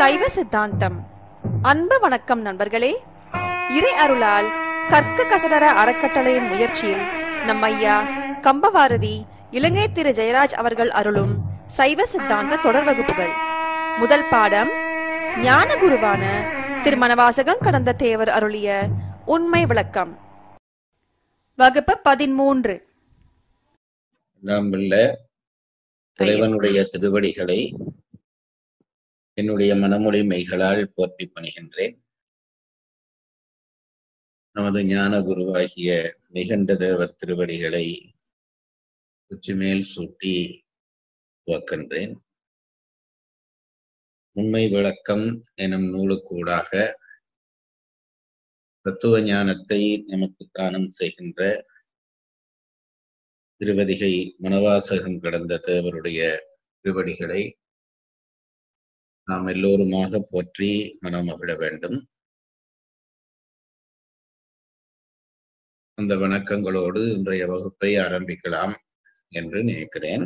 சைவ சித்தாந்தம் அன்பு வணக்கம் நண்பர்களே இறை அருளால் கற்க கசடர அறக்கட்டளையின் முயற்சியில் நம் ஐயா கம்பவாரதி இலங்கை திரு ஜெயராஜ் அவர்கள் அருளும் சைவ சித்தாந்த தொடர் வகுப்புகள் முதல் பாடம் ஞான குருவான திருமணவாசகம் கடந்த தேவர் அருளிய உண்மை விளக்கம் வகுப்பு பதிமூன்று எல்லாம் வல்ல இறைவனுடைய திருவடிகளை என்னுடைய மனமொழி மெய்களால் போற்றி பணிகின்றேன் நமது ஞான குருவாகிய நிகண்ட தேவர் திருவடிகளை உச்சிமேல் சூட்டி துவக்கின்றேன் உண்மை விளக்கம் எனும் நூலுக்கூடாக தத்துவ ஞானத்தை நமக்கு தானம் செய்கின்ற திருவதிகை மனவாசகம் கடந்த தேவருடைய திருவடிகளை நாம் எல்லோருமாக போற்றி மனமகிழ வேண்டும் அந்த வணக்கங்களோடு இன்றைய வகுப்பை ஆரம்பிக்கலாம் என்று நினைக்கிறேன்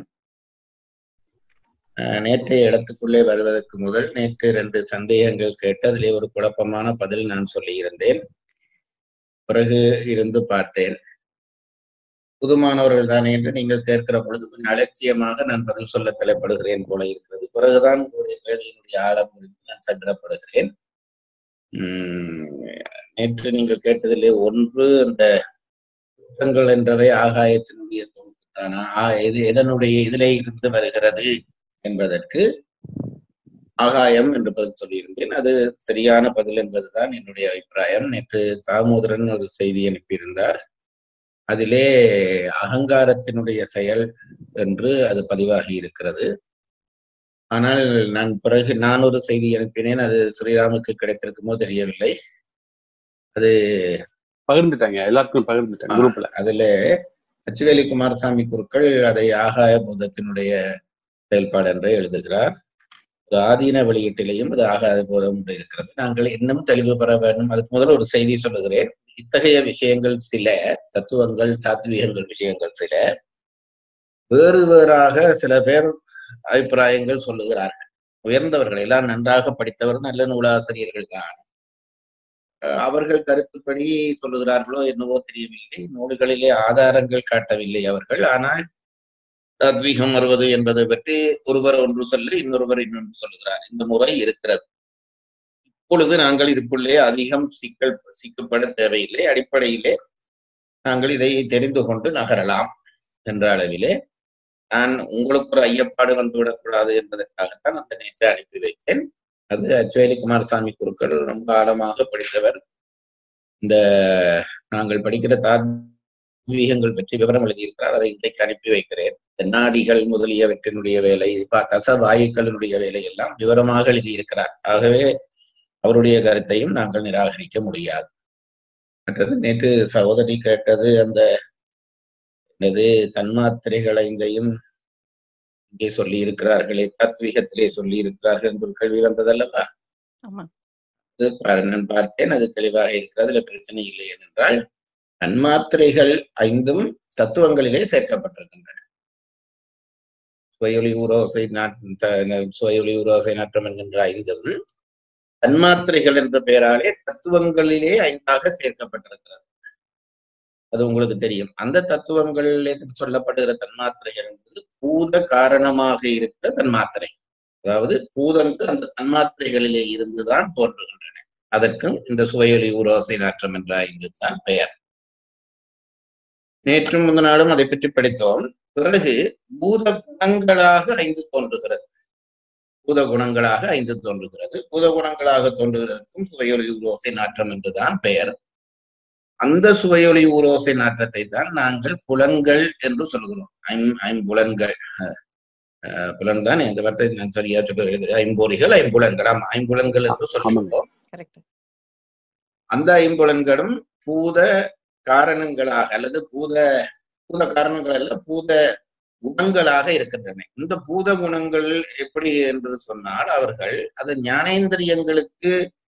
அஹ், நேற்றைய இடத்துக்குள்ளே வருவதற்கு முதல் நேற்று ரெண்டு சந்தேகங்கள் கேட்டு அதிலே ஒரு குழப்பமான பதில் நான் சொல்லியிருந்தேன் பிறகு இருந்து பார்த்தேன் புதுமானவர்கள் தானே என்று நீங்கள் கேட்கிற பொழுது கொஞ்சம் அலட்சியமாக நான் பதில் சொல்ல தலைப்படுகிறேன் போல இருக்கிறது பிறகுதான் உங்களுடைய கேள்வியினுடைய ஆழம் குறித்து நான் சங்கடப்படுகிறேன் உம் நேற்று நீங்கள் கேட்டதிலே ஒன்று அந்த குற்றங்கள் என்றவை ஆகாயத்தினுடைய தொகுப்புத்தானா ஆ, இது எதனுடைய இதிலே இருந்து வருகிறது என்பதற்கு ஆகாயம் என்று பதில் சொல்லியிருந்தேன் அது சரியான பதில் என்பதுதான் என்னுடைய அபிப்பிராயம் நேற்று தாமோதரன் ஒரு செய்தி அனுப்பியிருந்தார் அதிலே அகங்காரத்தினுடைய செயல் என்று அது பதிவாகி இருக்கிறது ஆனால் நான் பிறகு நான் ஒரு செய்தி அனுப்பினேன் அது ஸ்ரீராமுக்கு கிடைத்திருக்குமோ தெரியவில்லை அது பகிர்ந்துட்டாங்க எல்லாருக்கும் பகிர்ந்துட்டாங்க குரூப்ல அதுல அச்சுவேலி குமாரசாமி குருக்கள் அதை ஆகாய பூதத்தினுடைய செயல்பாடு என்று எழுதுகிறார் ஒரு ஆதீன வெளியீட்டிலையும் அது ஆகாய பூதம் என்று இருக்கிறது நாங்கள் இன்னும் தெளிவு பெற வேண்டும் அதுக்கு முதல்ல ஒரு செய்தி சொல்லுகிறேன் இத்தகைய விஷயங்கள் சில தத்துவங்கள் தாத்வீகங்கள் விஷயங்கள் சில வேறு வேறாக சில பேர் அபிப்பிராயங்கள் சொல்லுகிறார்கள் உயர்ந்தவர்கள் எல்லாம் நன்றாக படித்தவர் நல்ல நூலாசிரியர்கள் தான் அஹ் அவர்கள் கருத்துப்படி சொல்லுகிறார்களோ என்னவோ தெரியவில்லை நூல்களிலே ஆதாரங்கள் காட்டவில்லை அவர்கள் ஆனால் தத்வீகம் வருவது என்பது பற்றி ஒருவர் ஒன்று சொல்ல இன்னொருவர் இன்னொன்று சொல்லுகிறார் இந்த முறை இருக்கிறது இப்பொழுது நாங்கள் இதுக்குள்ளே அதிகம் சிக்கல் சிக்கப்பட தேவையில்லை அடிப்படையிலே நாங்கள் இதை தெரிந்து கொண்டு நகரலாம் என்ற அளவிலே நான் உங்களுக்கு ஒரு ஐயப்பாடு வந்துவிடக்கூடாது என்பதற்காகத்தான் அந்த நேற்று அனுப்பி வைத்தேன் அது அச்சுவேலி குமாரசாமி குருக்கள் ரொம்ப ஆழமாக படித்தவர் இந்த நாங்கள் படிக்கிற தாத்வீகங்கள் பற்றி விவரம் எழுதியிருக்கிறார் அதை இன்றைக்கு அனுப்பி வைக்கிறேன் இந்த நாடிகள் முதலியவற்றினுடைய வேலை ப- தசவாயுக்களினுடைய வேலை எல்லாம் விவரமாக எழுதியிருக்கிறார் ஆகவே அவருடைய கருத்தையும் நாங்கள் நிராகரிக்க முடியாது மற்றது நேற்று சகோதரி கேட்டது அந்த என்னது தன்மாத்திரைகள் ஐந்தையும் இங்கே சொல்லி இருக்கிறார்களே தத்வீகத்திலே சொல்லி இருக்கிறார்கள் என்று ஒரு கேள்வி வந்ததல்லவா ஆமா. அது பாரு- நான் பார்த்தேன் அது தெளிவாக இருக்கிறது அதுல பிரச்சனை இல்லை ஏனென்றால் தன்மாத்திரைகள் ஐந்தும் தத்துவங்களிலே சேர்க்கப்பட்டிருக்கின்றன சுவையொளி ஊரோசை நாட் சுவையொளி ஊரோசை நாற்றம் என்கின்ற ஐந்தும் தன்மாத்திரைகள் என்ற பெயராலே தத்துவங்களிலே ஐந்தாக சேர்க்கப்பட்டிருக்கிறது அது உங்களுக்கு தெரியும் அந்த தத்துவங்களிலே சொல்லப்படுகிற தன்மாத்திரைகள் என்பது பூத காரணமாக இருக்கிற தன்மாத்திரை அதாவது பூதங்கள் அந்த தன்மாத்திரைகளிலே இருந்துதான் தோன்றுகின்றன அதற்கும் இந்த சுவையொலி ஊரோசை நாற்றம் என்ற ஐந்து தான் பெயர் நேற்று முந்த நாளும் அதை பற்றி படித்தோம் பிறகு பூத குணங்களாக ஐந்து தோன்றுகிறது பூத குணங்களாக ஐந்து தோன்றுகிறது பூத குணங்களாக தோன்றுகிறதுக்கும் சுவையொலி ஊரோசை நாற்றம் என்றுதான் பெயர் அந்த சுவையொலி ஊரோசை நாற்றத்தை தான் நாங்கள் புலன்கள் என்று சொல்கிறோம் ஐம் ஐம்புலன்கள் அஹ் புலன் தான் இந்த வார்த்தை நான் சரியா சொல்ல எழுதுகிறேன் ஐம்பொறிகள் ஐம்புலன்கள் ஆமா ஐம்புலன்கள் என்று சொல்கிறோம் கரெக்ட் அந்த ஐம்புலன்களும் பூத காரணங்களாக அல்லது பூத பூத காரணங்கள் அல்ல பூத குணங்களாக இருக்கின்றன இந்த பூத குணங்கள் எப்படி என்று சொன்னால் அவர்கள் அது ஞானேந்திரியங்களுக்கு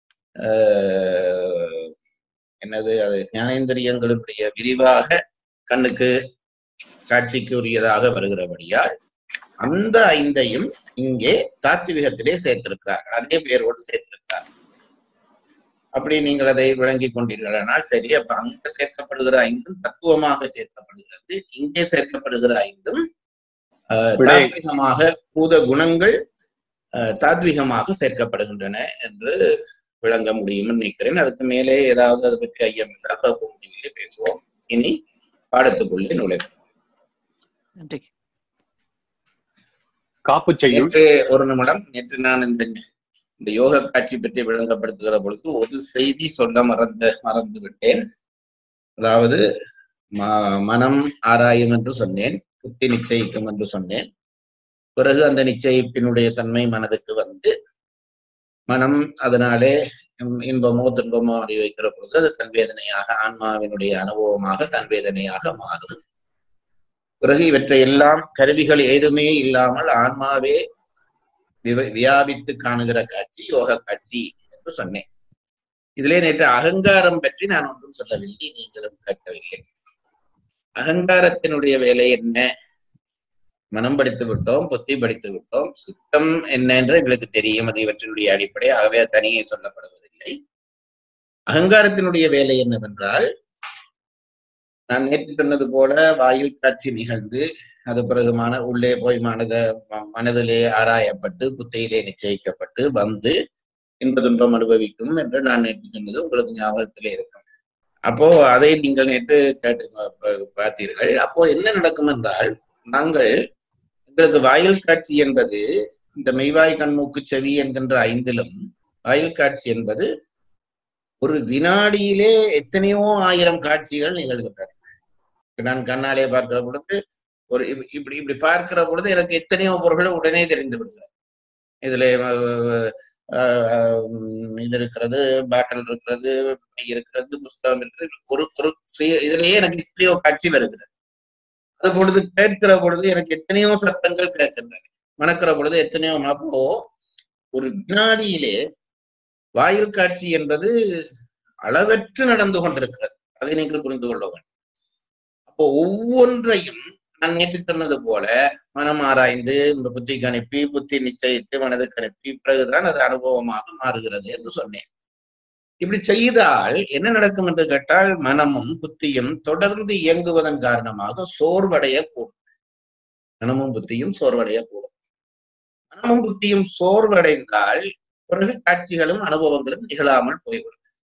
ஆஹ், என்னது அது ஞானேந்திரியங்களுடைய விரிவாக கண்ணுக்கு காட்சிக்கு உரியதாக வருகிறபடியால் அந்த ஐந்தையும் இங்கே தாத்விகத்திலே சேர்த்திருக்கிறார்கள் அதே பேரோடு சேர்த்திருக்கிறார் அப்படி நீங்கள் அதை விளங்கி கொண்டீர்களானால் சரி அப்ப அங்க சேர்க்கப்படுகிற ஐந்தும் தத்துவமாக சேர்க்கப்படுகிறது இங்கே சேர்க்கப்படுகிற ஐந்தும் ஆஹ், விடை. தாத்விகமாக பூத குணங்கள் ஆஹ், தாத்விகமாக சேர்க்கப்படுகின்றன என்று விளங்க முடியும்னு நினைக்கிறேன் அதுக்கு மேலே ஏதாவது அதை பற்றி ஐயம் இருந்தால் வகுப்பு முடிவிலே பேசுவோம் இனி பாடத்துக்குள்ளே நுழைப்போம் நன்றி காப்பு செய்யும் நேற்று ஒரு நிமிடம் நேற்று நான் இந்த இந்த யோக காட்சி பற்றி விளங்கப்படுத்துகிற பொழுது ஒரு செய்தி சொல்ல மறந்த மறந்து விட்டேன் அதாவது ம- மனம் ஆராயும் என்று சொன்னேன் புத்தி நிச்சயிக்கும் என்று சொன்னேன் பிறகு அந்த நிச்சயிப்பினுடைய தன்மை மனதுக்கு வந்து மனம் அதனாலே இம்- இன்பமோ துன்பமோ அறி வைக்கிற பொழுது அது தன்வேதனையாக ஆன்மாவினுடைய அனுபவமாக தன்வேதனையாக மாறும் பிறகு இவற்றை எல்லாம் கருவிகள் ஏதுமே இல்லாமல் ஆன்மாவே விவ- வியாபித்து காணுகிற காட்சி யோக காட்சி என்று சொன்னேன் இதிலே நேற்று அகங்காரம் பற்றி நான் ஒன்றும் சொல்லவில்லை நீங்களும் கேட்கவில்லை அகங்காரத்தினுடைய வேலை என்ன மனம் படித்து விட்டோம் புத்தி படித்து விட்டோம் சுத்தம் என்ன என்று எங்களுக்கு தெரியும் அது இவற்றினுடைய அடிப்படை ஆகவே அது தனியே சொல்லப்படுவதில்லை அகங்காரத்தினுடைய வேலை என்னவென்றால் நான் நேற்று சொன்னது போல வாயில் காட்சி நிகழ்ந்து அது பிறகு மன உள்ளே போய் மனத ம- மனதிலே ஆராயப்பட்டு புத்தியிலே நிச்சயிக்கப்பட்டு வந்து இன்ப துன்பம் அனுபவிக்கும் என்று நான் நேற்று சொன்னது உங்களுக்கு ஞாபகத்திலே இருக்கும் அப்போ அதை நீங்கள் நேற்று கேட்டு பா- பா- பார்த்தீர்கள் அப்போ என்ன நடக்கும் என்றால் நாங்கள் எங்களுக்கு வாயில் காட்சி என்பது இந்த மெய்வாய் கண்மூக்கு செவி என்கின்ற ஐந்திலும் வாயில் காட்சி என்பது ஒரு வினாடியிலே எத்தனையோ ஆயிரம் காட்சிகள் நிகழ்கின்றன நான் கண்ணாலே பார்க்கிற பொழுது ஒரு இப்ப- இப்படி இப்படி பார்க்கிற பொழுது எனக்கு எத்தனையோ பொருள்கள் உடனே தெரிந்து விடுகிறது இதுல அஹ், அஹ், உம், இது இருக்கிறது பாட்டில் இருக்கிறது பை இருக்கிறது புஸ்தகம் இருக்கிறது ஒரு ஒரு சுய- இதுலயே எனக்கு எத்தனையோ காட்சி வருகிறது அது பொழுது கேட்கிற பொழுது எனக்கு எத்தனையோ சத்தங்கள் கேட்கின்றன மணக்கிற பொழுது எத்தனையோ அப்போ ஒரு வினாடியிலே வாயில் காட்சி என்பது அளவற்று நடந்து கொண்டிருக்கிறது அதை நீங்கள் புரிந்து கொள்ள வேண்டும் அப்போ ஒவ்வொன்றையும் நான் நேற்று சொன்னது போல மனம் ஆராய்ந்து இந்த புத்திக்கு அனுப்பி புத்தி நிச்சயித்து மனதுக்கு அனுப்பி பிறகுதான் அது அனுபவமாக மாறுகிறது என்று சொன்னேன் இப்படி செய்தால் என்ன நடக்கும் என்று கேட்டால் மனமும் புத்தியும் தொடர்ந்து இயங்குவதன் காரணமாக சோர்வடையக்கூடும் மனமும் புத்தியும் சோர்வடையக்கூடும் மனமும் புத்தியும் சோர்வடைந்தால் பிறகு காட்சிகளும் அனுபவங்களும் நிகழாமல் போய்விடும்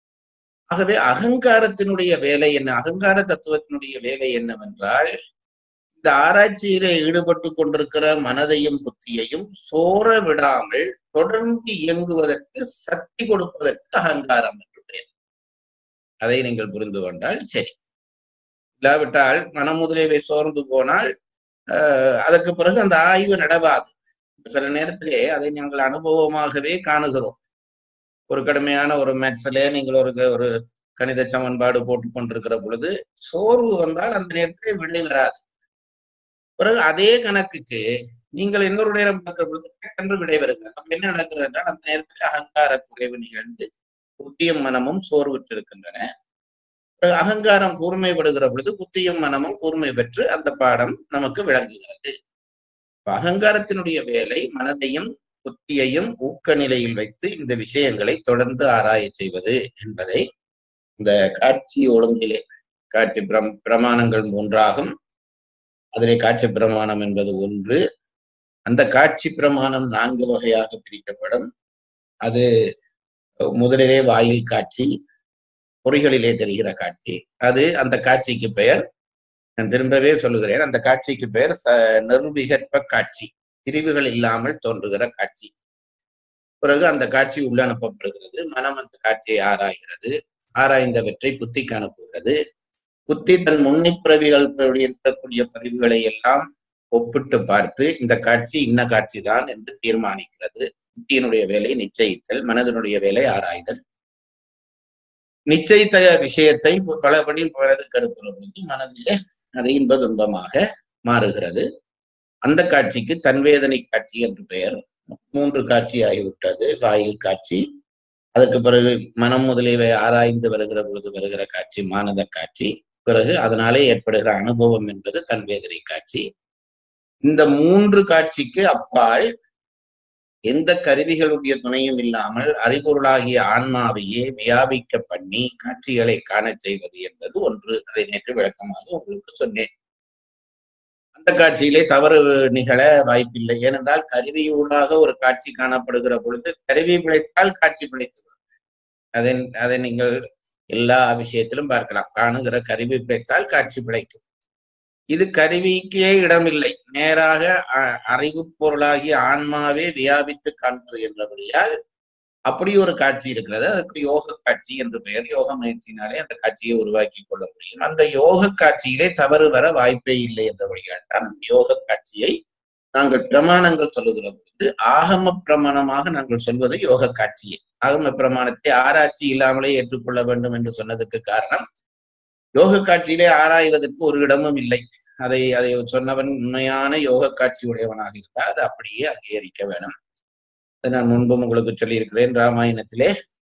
ஆகவே அகங்காரத்தினுடைய வேலை என்ன அகங்கார தத்துவத்தினுடைய வேலை என்னவென்றால் இந்த ஆராய்ச்சியிலே ஈடுபட்டு கொண்டிருக்கிற மனதையும் புத்தியையும் சோர விடாமல் தொடர்ந்து இயங்குவதற்கு சக்தி கொடுப்பதற்கு அகங்காரம் என்று பெயர் அதை நீங்கள் புரிந்து கொண்டால் சரி இல்லாவிட்டால் மனம் முதலியவை சோர்ந்து போனால் ஆஹ், அதற்கு பிறகு அந்த ஆய்வு நடவாது சில நேரத்திலே அதை நாங்கள் அனுபவமாகவே காணுகிறோம் ஒரு கடுமையான ஒரு மேத்ஸ்ல நீங்கள் ஒரு ஒரு கணித சமன்பாடு போட்டு கொண்டிருக்கிற பொழுது சோர்வு வந்தால் அந்த நேரத்திலே விடை வராது பிறகு அதே கணக்குக்கு நீங்கள் இன்னொரு நேரம் பார்க்கிற பொழுது டக்குன்று விடை வருகிறது அப்ப என்ன நடக்கிறது என்றால் அந்த நேரத்தில் அகங்கார குறைவு நிகழ்ந்து புத்தியும் மனமும் சோர்வுற்று இருக்கின்றன பிறகு அகங்காரம் கூர்மைப்படுகிற பொழுது புத்தியும் மனமும் கூர்மை பெற்று அந்த பாடம் நமக்கு விளங்குகிறது இப்ப அகங்காரத்தினுடைய வேலை மனதையும் புத்தியையும் ஊக்க நிலையில் வைத்து இந்த விஷயங்களை தொடர்ந்து ஆராயச் செய்வது என்பதை இந்த காட்சி ஒழுங்கிலே காட்சி பிரம் பிரமாணங்கள் மூன்றாகும் அதிலே காட்சி பிரமாணம் என்பது ஒன்று அந்த காட்சி பிரமாணம் நான்கு வகையாக பிரிக்கப்படும் அது முதலிலே வாயில் காட்சி பொறிகளிலே தெரிகிற காட்சி அது அந்த காட்சிக்கு பெயர் நான் திரும்பவே சொல்லுகிறேன் அந்த காட்சிக்கு பெயர் ச நிர்விகற்ப காட்சி பிரிவுகள் இல்லாமல் தோன்றுகிற காட்சி பிறகு அந்த காட்சி உள்ள அனுப்பப்படுகிறது மனம் அந்த காட்சியை ஆராய்கிறது ஆராய்ந்தவற்றை புத்திக்கு அனுப்புகிறது புத்தி தன் முன்னிப்பிறவிகள் இருக்கக்கூடிய பதிவுகளை எல்லாம் ஒப்பிட்டு பார்த்து இந்த காட்சி இன்ன காட்சி தான் என்று தீர்மானிக்கிறது புத்தியினுடைய வேலை நிச்சயித்தல் மனதினுடைய வேலை ஆராய்தல் நிச்சயித்த விஷயத்தை பலபடி மனதுக்கு அனுப்புகிற பொழுது மனதிலே அது இன்ப துன்பமாக மாறுகிறது அந்த காட்சிக்கு தன்வேதனை காட்சி என்று பெயர் மூன்று காட்சி ஆகிவிட்டது வாயில் காட்சி அதற்கு பிறகு மனம் முதலியவை ஆராய்ந்து வருகிற பொழுது வருகிற காட்சி மானத காட்சி பிறகு அதனாலே ஏற்படுகிற அனுபவம் என்பது தன்வேதனை காட்சி இந்த மூன்று காட்சிக்கு அப்பால் எந்த கருவிகளுடைய துணையும் இல்லாமல் அறிபொருளாகிய ஆன்மாவையே வியாபிக்க பண்ணி காட்சிகளை காணச் செய்வது என்பது ஒன்று அதை நேற்று விளக்கமாக உங்களுக்கு சொன்னேன் அந்த காட்சியிலே தவறு நிகழ வாய்ப்பில்லை ஏனென்றால் கருவியூடாக ஒரு காட்சி காணப்படுகிற பொழுது கருவி பிழைத்தால் காட்சி பிழைத்து விடும். அதை அதை நீங்கள் எல்லா விஷயத்திலும் பார்க்கலாம் காணுகிற கருவி பிழைத்தால் காட்சி பிழைக்கும் இது கருவிக்கே இடமில்லை நேராக அ- அறிவு பொருளாகிய ஆன்மாவே வியாபித்து காண்பது என்றபடியால் அப்படி ஒரு காட்சி இருக்கிறது அதுக்கு யோக காட்சி என்று பெயர் யோக முயற்சினாலே அந்த காட்சியை உருவாக்கி கொள்ள முடியும் அந்த யோக காட்சியிலே தவறு வர வாய்ப்பே இல்லை என்றபடியால் தான் அந்த யோக காட்சியை நாங்கள் பிரமாணங்கள் சொல்லுகிற பொழுது ஆகம பிரமாணமாக நாங்கள் சொல்வது யோக காட்சியை ஆகம பிரமாணத்தை ஆராய்ச்சி இல்லாமலே ஏற்றுக்கொள்ள வேண்டும் என்று சொன்னதுக்கு காரணம் யோக காட்சியிலே ஆராய்வதற்கு ஒரு இடமும் இல்லை அதை அதை சொன்னவன் உண்மையான யோக காட்சி உடையவனாக இருந்தால் அது அப்படியே அங்கீகரிக்க வேணும் அதை நான் முன்பும் உங்களுக்கு சொல்லியிருக்கிறேன் ராமாயணத்திலே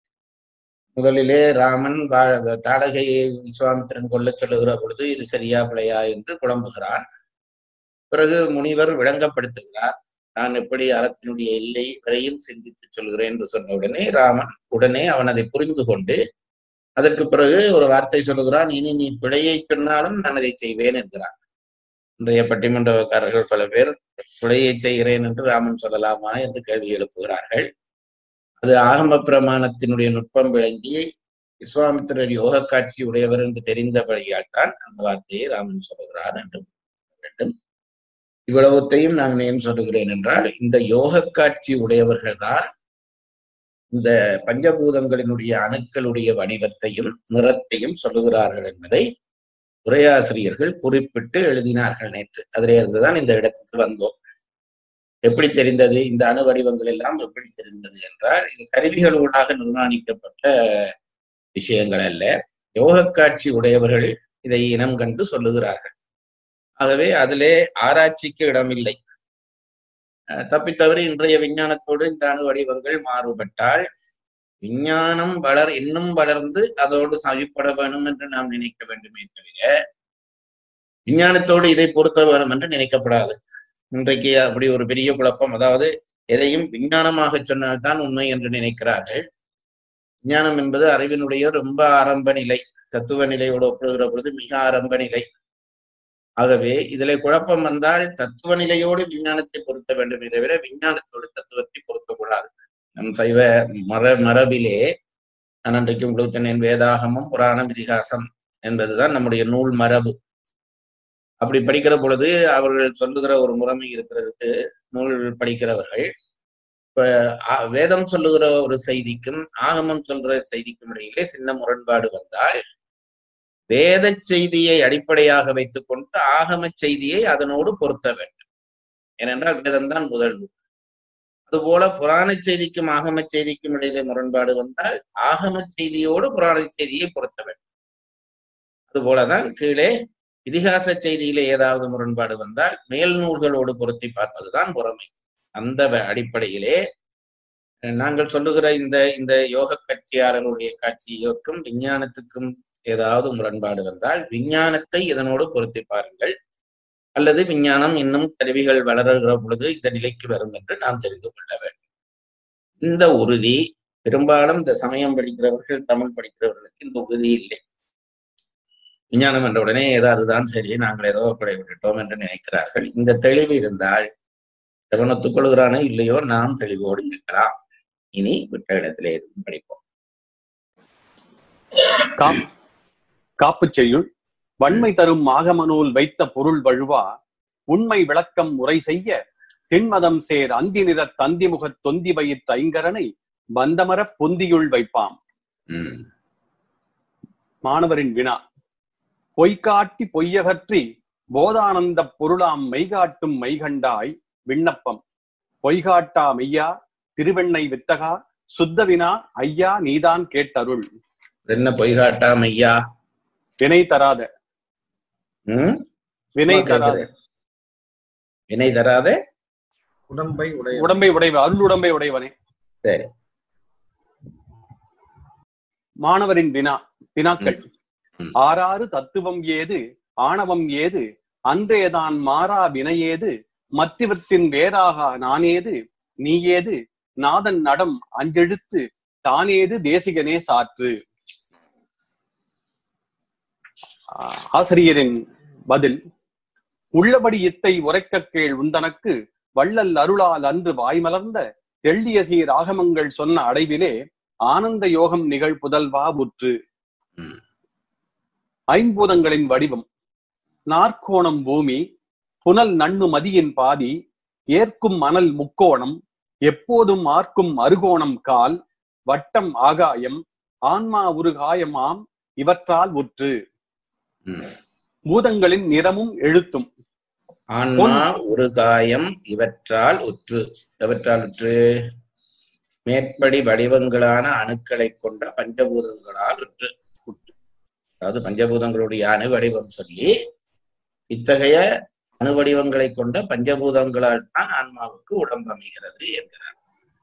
முதலிலே ராமன் வா- தாடகையை விஸ்வாமித்திரன் கொல்லச் சொல்லுகிற பொழுது இது சரியா பிழையா என்று குழம்புகிறான் பிறகு முனிவர் விளங்கப்படுத்துகிறார் நான் எப்படி அறத்தினுடைய எல்லை வரையும் சிந்தித்து சொல்கிறேன் என்று சொன்ன உடனே ராமன் உடனே அவன் அதை புரிந்து கொண்டு அதற்கு பிறகு ஒரு வார்த்தை சொல்லுகிறான் இனி நீ பிழையை சொன்னாலும் நான் அதை செய்வேன் என்கிறான் இன்றைய பட்டிமன்றக்காரர்கள் பல பேர் பிழையை செய்கிறேன் என்று ராமன் சொல்லலாமா என்று கேள்வி எழுப்புகிறார்கள் அது ஆகம பிரமாணத்தினுடைய நுட்பம் விளங்கி விஸ்வாமித்திரர் யோக காட்சி உடையவர் என்று தெரிந்தபடியால் தான் அந்த வார்த்தையை ராமன் சொல்லுகிறார் என்று வேண்டும் இவ்வளவுத்தையும் நான் ஏன் சொல்லுகிறேன் என்றால் இந்த யோக காட்சி உடையவர்கள் தான் இந்த பஞ்சபூதங்களினுடைய அணுக்களுடைய வடிவத்தையும் நிறத்தையும் சொல்லுகிறார்கள் என்பதை உரையாசிரியர்கள் குறிப்பிட்டு எழுதினார்கள் நேற்று அதிலே இருந்துதான் இந்த இடத்துக்கு வந்தோம் எப்படி தெரிந்தது இந்த அணு வடிவங்கள் எல்லாம் எப்படி தெரிந்தது என்றால் இது கருவிகளூடாக நிர்மாணிக்கப்பட்ட விஷயங்கள் அல்ல யோக காட்சி உடையவர்கள் இதை இனம் கண்டு சொல்லுகிறார்கள் ஆகவே அதிலே ஆராய்ச்சிக்கு இடமில்லை அஹ் தப்பித்தவறி இன்றைய விஞ்ஞானத்தோடு இந்த அணு வடிவங்கள் மாறுபட்டால் விஞ்ஞானம் வளர் இன்னும் வளர்ந்து அதோடு சவிப்பட வேணும் என்று நாம் நினைக்க வேண்டுமே தவிர விஞ்ஞானத்தோடு இதை பொருத்த வேணும் என்று நினைக்கப்படாது இன்றைக்கு அப்படி ஒரு பெரிய குழப்பம் அதாவது எதையும் விஞ்ஞானமாக சொன்னால்தான் உண்மை என்று நினைக்கிறார்கள் விஞ்ஞானம் என்பது அறிவினுடைய ரொம்ப ஆரம்ப நிலை தத்துவ நிலையோடு ஒப்பிடுகிற பொழுது மிக ஆரம்ப நிலை ஆகவே இதிலே குழப்பம் வந்தால் தத்துவ நிலையோடு விஞ்ஞானத்தை பொருத்த வேண்டும் தவிர விஞ்ஞானத்தோடு தத்துவத்தை பொருத்தக்கூடாது நம் சைவ மர மரபிலே நான் அன்றைக்கு உங்களுக்கு சொன்னேன் வேதாகமம் புராணம் இதிகாசம் என்பதுதான் நம்முடைய நூல் மரபு அப்படி படிக்கிற பொழுது அவர்கள் சொல்லுகிற ஒரு முறைமை இருக்கிறதுக்கு நூல் படிக்கிறவர்கள் இப்ப ஆ- வேதம் சொல்லுகிற ஒரு செய்திக்கும் ஆகமம் சொல்ற செய்திக்கும் இடையிலே சின்ன முரண்பாடு வந்தால் வேத செய்தியை அடிப்படையாக வைத்துக் கொண்டு ஆகம செய்தியை அதனோடு பொருத்த வேண்டும் ஏனென்றால் வேதம்தான் முதல் நூல் அதுபோல புராண செய்திக்கும் ஆகம செய்திக்கும் இடையிலே முரண்பாடு வந்தால் ஆகம செய்தியோடு புராண செய்தியை பொருத்த வேண்டும் அதுபோலதான் கீழே இதிகாச செய்தியிலே ஏதாவது முரண்பாடு வந்தால் மேல் நூல்களோடு பொருத்தி பார்ப்பதுதான் முறைமை அந்த வ- அடிப்படையிலே அஹ், நாங்கள் சொல்லுகிற இந்த இந்த யோக கட்சியாளர்களுடைய காட்சியோக்கும் விஞ்ஞானத்துக்கும் ஏதாவது முரண்பாடு வந்தால் விஞ்ஞானத்தை இதனோடு பொருத்தி பாருங்கள் அல்லது விஞ்ஞானம் இன்னும் கருவிகள் வளருகிற பொழுது இந்த நிலைக்கு வரும் என்று நாம் தெரிந்து கொள்ள வேண்டும் இந்த உறுதி பெரும்பாலும் இந்த சமயம் படிக்கிறவர்கள் தமிழ் படிக்கிறவர்களுக்கு இந்த உறுதி இல்லை விஞ்ஞானம் என்ற உடனே ஏதோ அதுதான் சரி நாங்கள் ஏதோ பிழை விட்டுட்டோம் என்று நினைக்கிறார்கள் இந்த தெளிவு இருந்தால் எவன் ஒத்துக்கொள்கிறானோ இல்லையோ நாம் தெளிவோடு இருக்கலாம் இனி விட்ட இடத்திலே இருந்து படிப்போம் காப் காப்புச் செய்யுள் வன்மை தரும் ஆகமநூல் வைத்த பொருள் வழுவா உண்மை விளக்கம் முறை செய்ய திண்மதம் சேர் அந்தி நிறத் தந்திமுகத் தொந்தி வயிற்று ஐங்கரனை பந்தமரப் பொந்தியுள் வைப்பாம் உம் மாணவரின் வினா பொய்காட்டி பொய்யகற்றி போதானந்த பொருளாம் மெய்காட்டும் மெய்கண்டாய் விண்ணப்பம் பொய்காட்டா மெய்யா திருவெண்ணை வித்தகா சுத்த வினா ஐயா நீதான் கேட்டருள் என்ன பொய்காட்டாம் ஐயா வினை தராத உம் வினை சும்மா தராத கேட்கிறேன். வினை தராத உடம்பை உடைய உடம்பை உடைவ அருள் உடம்பை உடையவனே சரி மாணவரின் வினா வினாக்கள் ம். ஆறாறு தத்துவம் ஏது ஆணவம் ஏது அன்றேதான் மாறா வினையேது மத்திவத்தின் வேறாக நானேது நீயேது நாதன் நடம் அஞ்செழுத்து தானேது தேசிகனே சாற்று ஆஹ் ஆசிரியரின் பதில் உள்ளபடி இத்தை உரைக்க கேள் உந்தனக்கு வள்ளல் அருளால் அன்று வாய்மலர்ந்த தெள்ளிய சீர் ஆகமங்கள் சொன்ன அடைவிலே ஆனந்த யோகம் நிகழ் புதல்வா உற்று ம். ஐம்பூதங்களின் வடிவம் நாற்கோணம் பூமி புனல் நண்ணு மதியின் பாதி ஏற்கும் மணல் முக்கோணம் எப்போதும் ஆர்க்கும் அருகோணம் கால் வட்டம் ஆகாயம் ஆன்மா உருகாயம் ஆம் இவற்றால் உற்று ம். பூதங்களின் நிறமும் எழுத்தும் ஆன்மா ஒரு காயம் இவற்றால் உற்று எவற்றால் உற்று மேற்படி வடிவங்களான அணுக்களை கொண்ட பஞ்சபூதங்களால் உற்று அதாவது பஞ்சபூதங்களுடைய அணு வடிவம் சொல்லி இத்தகைய அணு வடிவங்களை கொண்ட பஞ்சபூதங்களால் தான் ஆன்மாவுக்கு உடம்பு அமைகிறது என்கிறார்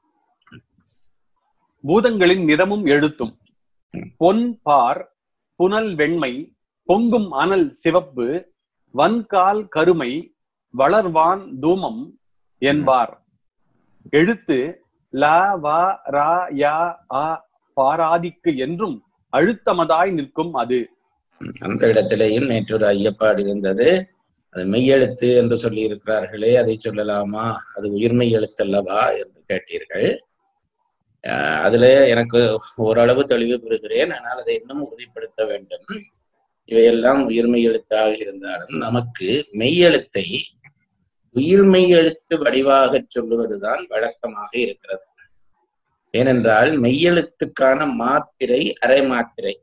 பூதங்களின் நிறமும் எழுத்தும் பொன் பார் புனல் வெண்மை பொங்கும் அனல் சிவப்பு வன்கால் கருமை வளர்வான் தூமம் என்பார் எழுத்து ல வ ரா ய அ பாராதிக்கு என்றும் அழுத்தமதாய் நிற்கும் அது ம், அந்த இடத்திலேயும் நேற்று ஒரு ஐயப்பாடு இருந்தது அது மெய்யெழுத்து என்று சொல்லி இருக்கிறார்களே அதை சொல்லலாமா அது உயிர்மெய் எழுத்து அல்லவா என்று கேட்டீர்கள் அஹ் அதுல எனக்கு ஓரளவு தெளிவு பெறுகிறேன் ஆனால் அதை இன்னும் உறுதிப்படுத்த வேண்டும் இவையெல்லாம் உயிர்மெய் எழுத்தாக இருந்தாலும் நமக்கு மெய்யெழுத்தை உயிர்மெய் எழுத்து வடிவாக சொல்லுவதுதான் வழக்கமாக இருக்கிறது ஏனென்றால் மெய்யெழுத்துக்கான மாத்திரை அரை மாத்திரை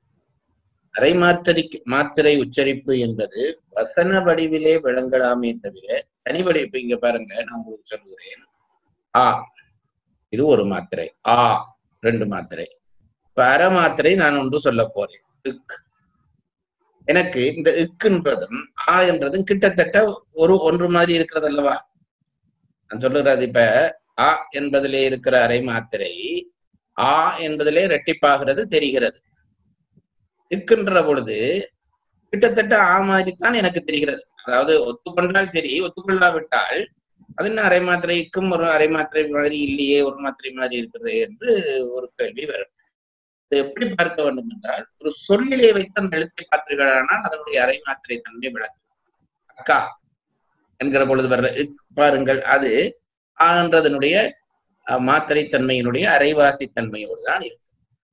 அரை மாத்திரை மாத்திரை உச்சரிப்பு என்பது வசன வடிவிலே விளங்கலாமே தவிர தனி வடிவு இங்க பாருங்க நான் உங்களுக்கு சொல்லுகிறேன் ஆ இது ஒரு மாத்திரை ஆ ரெண்டு மாத்திரை இப்ப அரை மாத்திரை நான் ஒன்று சொல்ல போறேன் இக் எனக்கு இந்த இக்குன்றதும் ஆ என்றதும் கிட்டத்தட்ட ஒரு ஒன்று மாதிரி இருக்கிறது அல்லவா நான் சொல்லுறது இப்ப ஆ என்பதிலே இருக்கிற அரை மாத்திரை ஆ என்பதிலே ரெட்டிப்பாகிறது தெரிகிறது இருக்கின்ற பொழுது கிட்டத்தட்ட ஆ மாதிரி தான் எனக்கு தெரிகிறது அதாவது ஒத்துக்கொண்டால் சரி ஒத்துக்கொள்ளாவிட்டால் அது என்ன அரை மாத்திரைக்கும் ஒரு அரை மாத்திரை மாதிரி இல்லையே ஒரு மாத்திரை மாதிரி இருக்கிறது என்று ஒரு கேள்வி வரும் இது எப்படி பார்க்க வேண்டும் என்றால் ஒரு சொல்லிலே வைத்து அந்த எழுத்தை பார்த்தீர்களானால் அதனுடைய அரை மாத்திரை தன்மை விளக்கும் அக்கா என்கிற பொழுது வர்ற இக் பாருங்கள் அது ஆன்றதனுடைய அஹ், மாத்திரை தன்மையினுடைய அரைவாசி தன்மையோடு தான் இருக்கு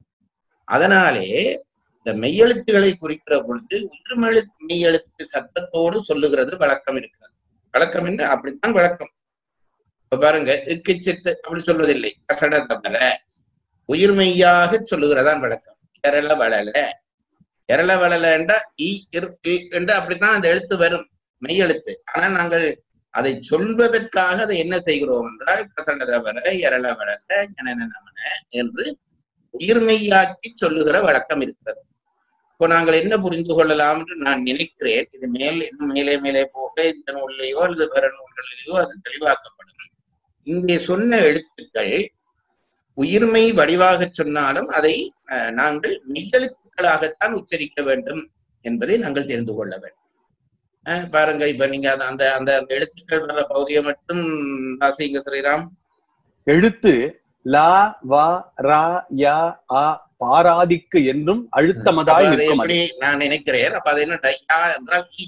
அதனாலே இந்த மெய்யெழுத்துக்களை குறிக்கிற பொழுது உயிர்மெழு மெய்யெழுத்து சத்தத்தோடு சொல்லுகிறது வழக்கம் இருக்கிறது வழக்கம் என்ன அப்படித்தான் வழக்கம் இப்ப பாருங்க இக்கு சித்து அப்படி சொல்வதில்லை கசட தவிர உயிர்மெய்யாக சொல்லுகிறதான் வழக்கம் எரள வளல எரள வளல என்றா இ இர் இ என்று அப்படித்தான் அந்த எழுத்து வரும் மெய்யெழுத்து ஆனா நாங்கள் அதை சொல்வதற்காக அதை என்ன செய்கிறோம் என்றால் கசட தவிர எரள வளல எனன நமன என்று உயிர்மெய்யாக்கி சொல்லுகிற வழக்கம் இருக்கிறது இப்போ நாங்கள் என்ன புரிந்து கொள்ளலாம் என்று நான் நினைக்கிறேன் இது மேல் இன்னும் மேலே மேலே போக இந்த நூல்லையோ அல்லது பிற நூல்களிலேயோ அது தெளிவாக்கப்படும் இங்கே சொன்ன எழுத்துக்கள் உயிர்மை வடிவாக சொன்னாலும் அதை அஹ், நாங்கள் மெய்யெழுத்துக்களாகத்தான் உச்சரிக்க வேண்டும் என்பதை நாங்கள் தெரிந்து கொள்ள வேண்டும் அஹ், பாருங்க இப்ப நீங்க அந்த அந்த அந்த அந்த எழுத்துக்கள் வர்ற பகுதியை மட்டும் வாசிங்க ஸ்ரீராம் எழுத்து ல வ ரா ய அ பாராதிக்கு என்றும் அப்ப அழுத்தமதாய் அதை நிற்கும் அது எப்படி நான் நினைக்கிறேன் அப்ப அது என்ன டையா என்றால் ஈ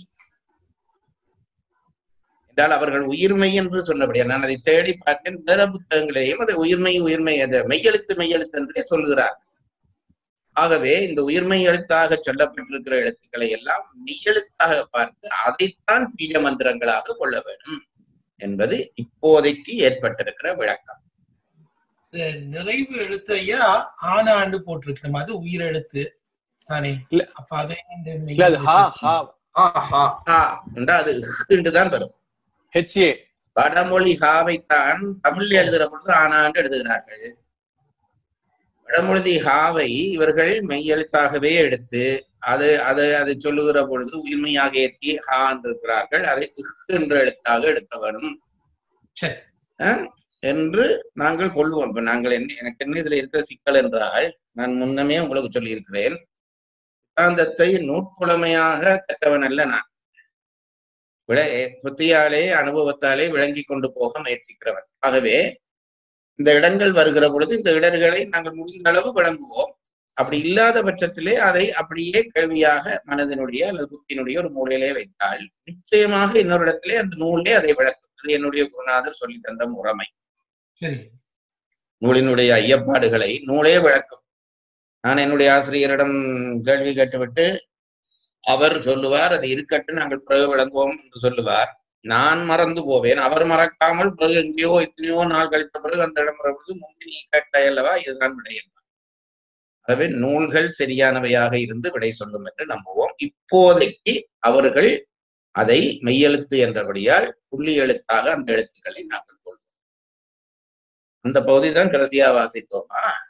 என்றால் அவர்கள் உயிர்மை என்று சொன்னபடியா நான் அதை தேடி பார்த்தேன் வேற புத்தகங்களையும் அதை உயிர்மை உயிர்மை அது மெய்யெழுத்து மெய்யெழுத்து என்றே சொல்லுகிறார் ஆகவே இந்த உயிர்மை எழுத்தாக சொல்லப்பட்டிருக்கிற எழுத்துக்களை எல்லாம் மெய்யெழுத்தாக பார்த்து அதைத்தான் பீஜ மந்திரங்களாக கொள்ள வேண்டும் என்பது இப்போதைக்கு ஏற்பட்டிருக்கிற விளக்கம் இந்த நிறைவு எழுத்தையா ஆனாண்டு போட்டிருக்கு நம்ம அது உயிரெழுத்து தானே இல்ல. அப்ப அதை இந்த மெய் இல்ல அது ஹா ஹா ஆஹா ஆ என்றால் அது என்று தான் வரும் ஹெச்ஏ வடமொழி ஹாவைத்தான் தமிழ்ல எழுதுகிற பொழுது ஆனாண்டு எழுதுகிறார்கள் வடமொழி ஹாவை இவர்கள் மெய்யெழுத்தாகவே எடுத்து அது அது அதை சொல்லுகிற பொழுது உயிர்மையாக ஏற்றி ஹா இருக்கிறார்கள் அதை இஹ் என்ற எழுத்தாக எடுக்க வேணும் சரி. அஹ், என்று நாங்கள் கொள்வோம் இப்ப நாங்கள் என்ன எனக்கு என்ன இதுல இருக்கிற சிக்கல் என்றால் நான் முன்னமே உங்களுக்கு சொல்லியிருக்கிறேன் சித்தாந்தத்தை நூற்குழமையாக கற்றவன் அல்ல நான் விள புத்தியாலே அனுபவத்தாலே விளங்கி கொண்டு போக முயற்சிக்கிறவன் ஆகவே இந்த இடங்கள் வருகிற பொழுது இந்த இடர்களை நாங்கள் முடிந்த அளவு விளங்குவோம் அப்படி இல்லாத பட்சத்திலே அதை அப்படியே கேள்வியாக மனதினுடைய அல்லது புத்தியினுடைய ஒரு மூலையிலே வைத்தால் நிச்சயமாக இன்னொரு இடத்திலே அந்த நூலே அதை விளக்கும் அது என்னுடைய குருநாதர் சொல்லி தந்த முறைமை சரி நூலினுடைய ஐயப்பாடுகளை நூலே விளக்கும் நான் என்னுடைய ஆசிரியரிடம் கேள்வி கேட்டுவிட்டு அவர் சொல்லுவார் அது இருக்கட்டும் நாங்கள் பிறகு விளங்குவோம் என்று சொல்லுவார் நான் மறந்து போவேன் அவர் மறக்காமல் பிறகு எங்கேயோ எத்தனையோ நாள் கழித்த பிறகு அந்த இடம் வருவது முன்பு நீ கேட்டாய் அல்லவா இதுதான் விடை என்பார் ஆகவே நூல்கள் சரியானவையாக இருந்து விடை சொல்லும் என்று நம்புவோம் இப்போதைக்கு அவர்கள் அதை மெய்யெழுத்து என்றபடியால் புள்ளி எழுத்தாக அந்த எழுத்துக்களை நாங்கள் கொள்வோம் அந்த பகுதி தான் கடைசியா வாசித்தோமா